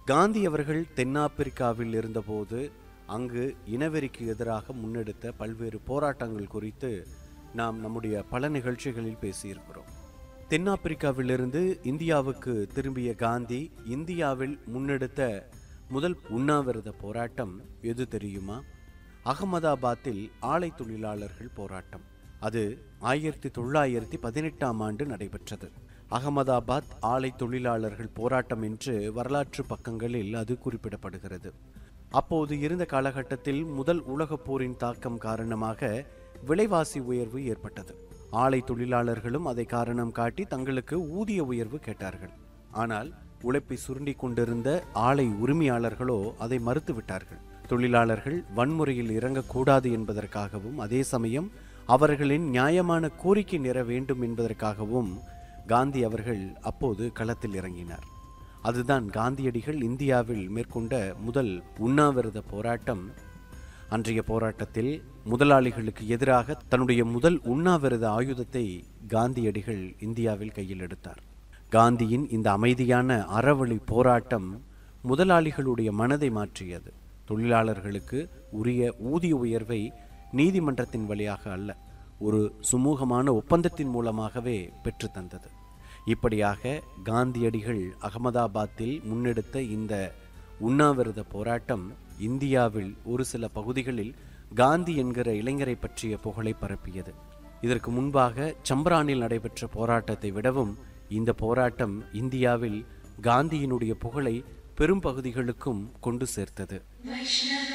காந்தி அவர்கள் தென்னாப்பிரிக்காவில் இருந்தபோது அங்கு இனவெறிக்கு எதிராக முன்னெடுத்த பல்வேறு போராட்டங்கள் குறித்து நாம் நம்முடைய பல நிகழ்ச்சிகளில் பேசியிருக்கிறோம் தென்னாப்பிரிக்காவிலிருந்து இந்தியாவுக்கு திரும்பிய காந்தி இந்தியாவில் முன்னெடுத்த முதல் உண்ணாவிரத போராட்டம் எது தெரியுமா அகமதாபாத்தில் ஆலை தொழிலாளர்கள் போராட்டம் அது ஆயிரத்தி தொள்ளாயிரத்தி பதினெட்டாம் ஆண்டு நடைபெற்றது அகமதாபாத் ஆலை தொழிலாளர்கள் போராட்டம் என்று வரலாற்று பக்கங்களில் அது குறிப்பிடப்படுகிறது அப்போது இருந்த காலகட்டத்தில் முதல் உலகப் போரின் தாக்கம் காரணமாக விலைவாசி உயர்வு ஏற்பட்டது ஆலை தொழிலாளர்களும் அதை காரணம் காட்டி தங்களுக்கு ஊதிய உயர்வு கேட்டார்கள் ஆனால் உழைப்பை சுருண்டி கொண்டிருந்த ஆலை உரிமையாளர்களோ அதை மறுத்துவிட்டார்கள் தொழிலாளர்கள் வன்முறையில் இறங்கக்கூடாது என்பதற்காகவும் அதே சமயம் அவர்களின் நியாயமான கோரிக்கை நிற வேண்டும் என்பதற்காகவும் காந்தி அவர்கள் அப்போது களத்தில் இறங்கினார் அதுதான் காந்தியடிகள் இந்தியாவில் மேற்கொண்ட முதல் உண்ணாவிரத போராட்டம் அன்றைய போராட்டத்தில் முதலாளிகளுக்கு எதிராக தன்னுடைய முதல் உண்ணாவிரத ஆயுதத்தை காந்தியடிகள் இந்தியாவில் கையில் எடுத்தார் காந்தியின் இந்த அமைதியான அறவழி போராட்டம் முதலாளிகளுடைய மனதை மாற்றியது தொழிலாளர்களுக்கு உரிய ஊதிய உயர்வை நீதிமன்றத்தின் வழியாக அல்ல ஒரு சுமூகமான ஒப்பந்தத்தின் மூலமாகவே பெற்று தந்தது இப்படியாக காந்தியடிகள் அகமதாபாத்தில் முன்னெடுத்த இந்த உண்ணாவிரத போராட்டம் இந்தியாவில் ஒரு சில பகுதிகளில் காந்தி என்கிற இளைஞரை பற்றிய புகழை பரப்பியது இதற்கு முன்பாக சம்பரானில் நடைபெற்ற போராட்டத்தை விடவும் இந்த போராட்டம் இந்தியாவில் காந்தியினுடைய புகழை பெரும் பகுதிகளுக்கும் கொண்டு சேர்த்தது